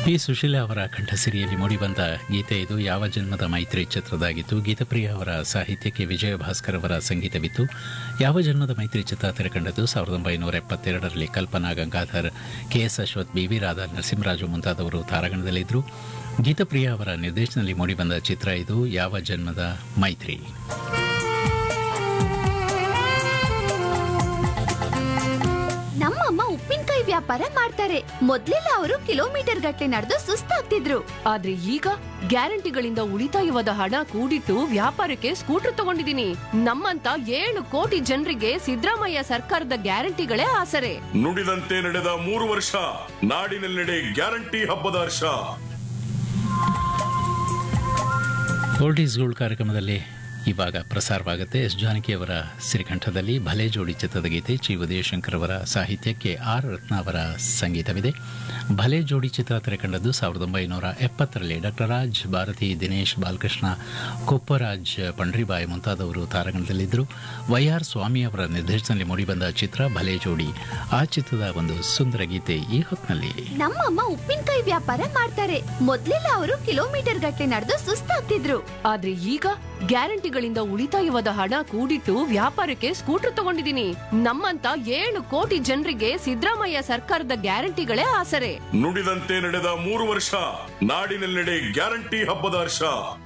P Sushila ಅವರ ಕಂಠಸಿರಿಯಲ್ಲಿ ಮೂಡಿಬಂದ ಗೀತೆ ಇದು ಯಾವ ಜನ್ಮದ ಮೈತ್ರಿ ಚಿತ್ರದಾಗಿತ್ತು ಗೀತಪ್ರಿಯ ಅವರ ಸಾಹಿತ್ಯಕ್ಕೆ ವಿಜಯ ಭಾಸ್ಕರ್ ಅವರ ಸಂಗೀತವಿತ್ತು ಯಾವ ಜನ್ಮದ ಮೈತ್ರಿ ಚಿತ್ರ ತೆರೆಕಂಡದ್ದು ಸಾವಿರದ ಒಂಬೈನೂರ ಎಪ್ಪತ್ತೆರಡರಲ್ಲಿ Kalpana Gangadhar K S Ashwath B V Radha Narasimharaju ಮುಂತಾದವರು ತಾರಾಗಣದಲ್ಲಿದ್ದರು ಗೀತಪ್ರಿಯ ಅವರ ನಿರ್ದೇಶನದಲ್ಲಿ ಮೂಡಿಬಂದ ಚಿತ್ರ ಇದು ಯಾವ ಜನ್ಮದ ಮೈತ್ರಿ ನಮ್ಮಮ್ಮ ಉಪ್ಪಿನಕಾಯಿ ವ್ಯಾಪಾರ ಮಾಡ್ತಾರೆ ಮೊದ್ಲೆಲ್ಲ ಅವರು ಕಿಲೋಮೀಟರ್ ಗಟ್ಟಲೆ ನಡೆದು ಸುಸ್ತಾಗ್ತಿದ್ರು ಆದ್ರೆ ಈಗ ಗ್ಯಾರಂಟಿಗಳಿಂದ ಉಳಿತಾಯವಾದ ಹಣ ಕೂಡಿಟ್ಟು ವ್ಯಾಪಾರಕ್ಕೆ ಸ್ಕೂಟರ್ ತಗೊಂಡಿದೀನಿ ನಮ್ಮಂತ ಏಳು ಕೋಟಿ ಜನರಿಗೆ ಸಿದ್ದರಾಮಯ್ಯ ಸರ್ಕಾರದ ಗ್ಯಾರಂಟಿಗಳೇ ಆಸರೆ ನುಡಿದಂತೆ ನಡೆದ ಮೂರು ವರ್ಷ ನಾಡಿನೆಲ್ಲೆಡೆ ಗ್ಯಾರಂಟಿ ಹಬ್ಬದ ಹರ್ಷ ಓಲ್ಡ್ ಈಸ್ ಗೋಲ್ಡ್ ಕಾರ್ಯಕ್ರಮದಲ್ಲಿ ಇವಾಗ ಪ್ರಸಾರವಾಗುತ್ತೆ ಎಸ್ ಜಾನಕಿಯವರ ಸಿರಿಕಂಠದಲ್ಲಿ ಭಲೆ ಜೋಡಿ ಚಿತ್ರದ ಗೀತೆ ಚಿ ಉದಯಶಂಕರ್ ಅವರ ಸಾಹಿತ್ಯಕ್ಕೆ ಆರ್ ರತ್ನ ಅವರ ಸಂಗೀತವಿದೆ ಭಲೆ ಜೋಡಿ ಚಿತ್ರ ತೆರೆಕಂಡದ್ದು ಸಾವಿರದ ಒಂಬೈನೂರ ಎಪ್ಪತ್ತರಲ್ಲಿ ಡಾಕ್ಟರ್ ರಾಜ್ ಭಾರತಿ ದಿನೇಶ್ ಬಾಲಕೃಷ್ಣ ಕೊಪ್ಪರಾಜ್ ಪಂಡ್ರಿಬಾಯ್ ಮುಂತಾದವರು ತಾರಾಗಣದಲ್ಲಿದ್ದರು ವೈ ಆರ್ ಸ್ವಾಮಿ ಅವರ ನಿರ್ದೇಶನದಲ್ಲಿ ಮೂಡಿಬಂದ ಚಿತ್ರ ಭಲೆ ಜೋಡಿ ಆ ಚಿತ್ರದ ಒಂದು ಸುಂದರ ಗೀತೆ ಈ ಹೊತ್ತಿನಲ್ಲಿ ನಮ್ಮಮ್ಮ ಉಪ್ಪಿನಕಾಯಿ ವ್ಯಾಪಾರ ಮಾಡ್ತಾರೆ ಮೊದ್ಲೆಲ್ಲ ಅವರು ಕಿಲೋಮೀಟರ್ ಗಟ್ಟಲೆ ನಡೆದು ಸುಸ್ತಾಗ್ತಿದ್ರು ಆದ್ರೆ ಈಗ ಗ್ಯಾರಂಟಿಗಳಿಂದ ಉಳಿತಾಯವಾದ ಹಣ ಕೂಡಿಟ್ಟು ವ್ಯಾಪಾರಕ್ಕೆ ಸ್ಕೂಟರ್ ತಗೊಂಡಿದೀನಿ ನಮ್ಮಂತ ಏಳು ಕೋಟಿ ಜನರಿಗೆ ಸಿದ್ದರಾಮಯ್ಯ ಸರ್ಕಾರದ ಗ್ಯಾರಂಟಿಗಳೇ ಆಸರೆ ನುಡಿದಂತೆ ನಡೆದ ಮೂರು ವರ್ಷ ನಾಡಿನೆಲ್ಲೆಡೆ ಗ್ಯಾರಂಟಿ ಹಬ್ಬದ ಹರ್ಷ